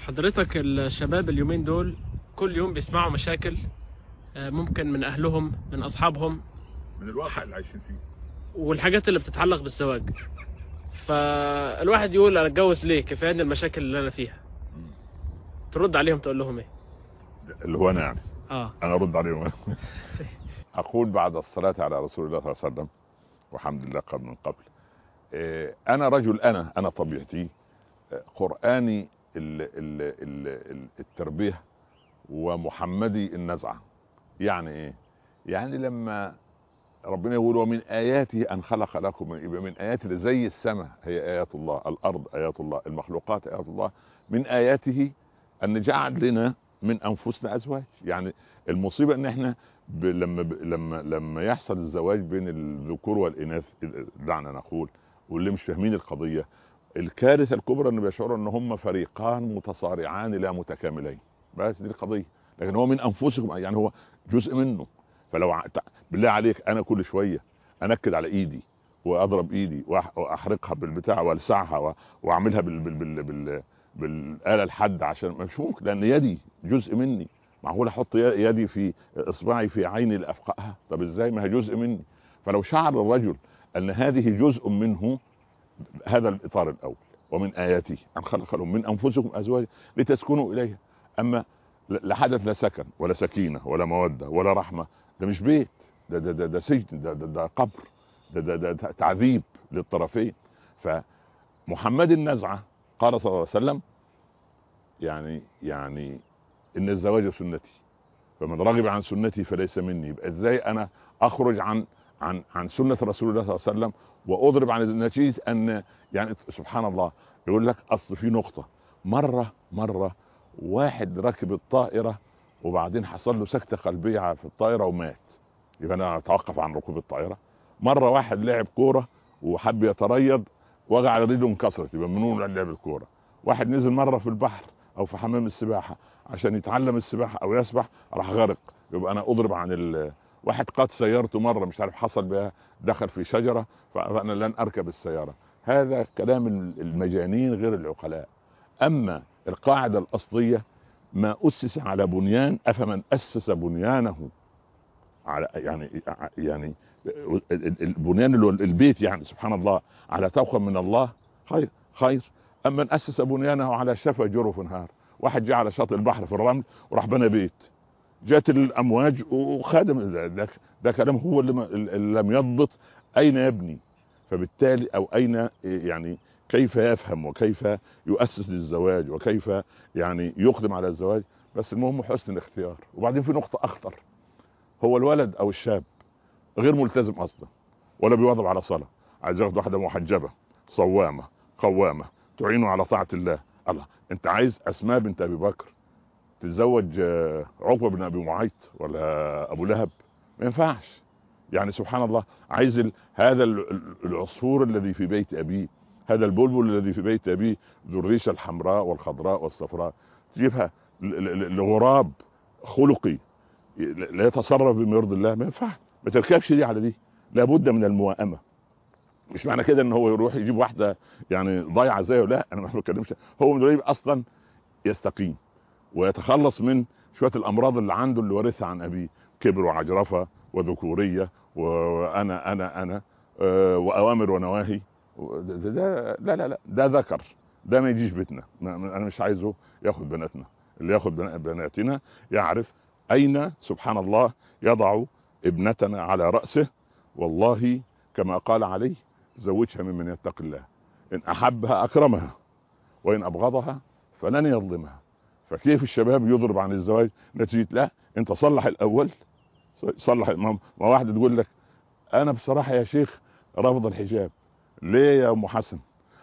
حضرتك الشباب اليومين دول كل يوم بيسمعوا مشاكل آه، ممكن من اهلهم من اصحابهم من الواقع اللي عايشين فيه والحاجات اللي بتتعلق بالزواج فالواحد يقول انا اتجوز ليه كفايه المشاكل اللي انا فيها ترد عليهم تقول لهم ايه اللي هو انا يعني اه انا ارد عليهم اقول بعد الصلاه على رسول الله صلى الله عليه وسلم والحمد لله قبل من قبل آه، انا رجل انا انا طبيعتي آه، قراني ال- ال- ال- ال- التربيه ومحمدي النزعه يعني ايه يعني لما ربنا يقول ومن اياته ان خلق لكم من يبقى من اياته زي السماء هي ايات الله الارض ايات الله المخلوقات ايات الله من اياته ان جعل لنا من انفسنا ازواج يعني المصيبه ان احنا ب... لما ب... لما لما يحصل الزواج بين الذكور والاناث دعنا نقول واللي مش فاهمين القضيه الكارثه الكبرى ان بيشعروا ان هم فريقان متصارعان لا متكاملين بس دي القضيه لكن هو من انفسكم يعني هو جزء منه فلو ع- تع- بالله عليك انا كل شويه انكد على ايدي واضرب ايدي وأح- واحرقها بالبتاع والسعها و- واعملها بال بال بال بال بالاله الحد عشان مش ممكن لان يدي جزء مني معقول احط ي- يدي في اصبعي في عيني لافقعها طب ازاي ما هي جزء مني فلو شعر الرجل ان هذه جزء منه هذا الاطار الاول ومن اياته ان خلق لكم من انفسكم ازواجا لتسكنوا اليها اما لا حدث لا سكن ولا سكينه ولا موده ولا رحمه ده مش بيت ده ده ده, ده سجن ده, ده, ده قبر ده, ده, ده تعذيب للطرفين فمحمد النزعه قال صلى الله عليه وسلم يعني يعني ان الزواج سنتي فمن رغب عن سنتي فليس مني يبقى ازاي انا اخرج عن عن عن سنه رسول الله صلى الله عليه وسلم واضرب عن نتيجه ان يعني سبحان الله يقول لك اصل في نقطه مره مره واحد ركب الطائره وبعدين حصل له سكته قلبيه في الطائره ومات يبقى انا اتوقف عن ركوب الطائره مره واحد لعب كوره وحب يتريض وجع رجله انكسرت يبقى ممنوع لعب الكوره واحد نزل مره في البحر او في حمام السباحه عشان يتعلم السباحه او يسبح راح غرق يبقى انا اضرب عن ال... واحد قاد سيارته مره مش عارف حصل بها دخل في شجره فانا لن اركب السياره هذا كلام المجانين غير العقلاء اما القاعده الاصليه ما اسس على بنيان افمن اسس بنيانه على يعني يعني البنيان اللي هو البيت يعني سبحان الله على توقع من الله خير خير اما من اسس بنيانه على شفا جرف نهار واحد جاء على شاطئ البحر في الرمل وراح بنى بيت جات الامواج وخادم ده, ده, ده كلام هو اللي, اللي لم يضبط اين يبني فبالتالي او اين يعني كيف يفهم وكيف يؤسس للزواج وكيف يعني يقدم على الزواج بس المهم حسن الاختيار وبعدين في نقطة أخطر هو الولد أو الشاب غير ملتزم أصلا ولا بيواظب على صلاة عايز ياخد واحدة محجبة صوامة قوامة تعينه على طاعة الله الله أنت عايز أسماء بنت أبي بكر تتزوج عقبة بن أبي معيط ولا أبو لهب ما ينفعش يعني سبحان الله عايز ال... هذا العصفور الذي في بيت أبيه هذا البلبل الذي في بيت ابيه ذو الريشه الحمراء والخضراء والصفراء تجيبها لغراب خلقي لا يتصرف بما يرضي الله ما ينفعش ما تركبش دي على دي لابد من الموائمه مش معنى كده ان هو يروح يجيب واحده يعني ضايعه زيه لا انا ما بتكلمش هو من قريب اصلا يستقيم ويتخلص من شويه الامراض اللي عنده اللي ورثها عن ابيه كبر وعجرفه وذكوريه وانا انا انا آه واوامر ونواهي ده, ده لا لا لا ده ذكر ده ما يجيش بيتنا انا مش عايزه ياخد بناتنا اللي ياخد بناتنا يعرف اين سبحان الله يضع ابنتنا على راسه والله كما قال عليه زوجها ممن يتقي الله ان احبها اكرمها وان ابغضها فلن يظلمها فكيف الشباب يضرب عن الزواج نتيجه لا انت صلح الاول صلح ما واحده تقول لك انا بصراحه يا شيخ رافض الحجاب ليه يا ام حسن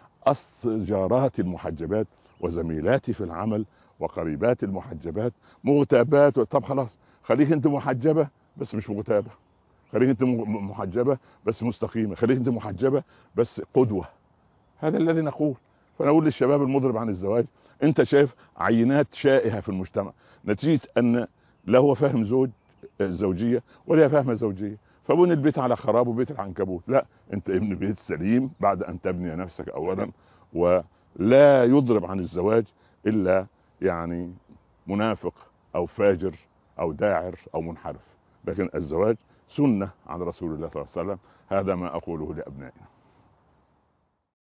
اصل جاراتي المحجبات وزميلاتي في العمل وقريبات المحجبات مغتابات طب خلاص خليك انت محجبه بس مش مغتابه خليك انت محجبه بس مستقيمه خليك انت محجبه بس قدوه هذا الذي نقول فانا اقول للشباب المضرب عن الزواج انت شايف عينات شائهه في المجتمع نتيجه ان لا هو فاهم زوج الزوجيه ولا فاهمه زوجيه فبني البيت على خراب وبيت العنكبوت لا انت ابن بيت سليم بعد ان تبني نفسك اولا ولا يضرب عن الزواج الا يعني منافق او فاجر او داعر او منحرف لكن الزواج سنه عن رسول الله صلى الله عليه وسلم هذا ما اقوله لابنائنا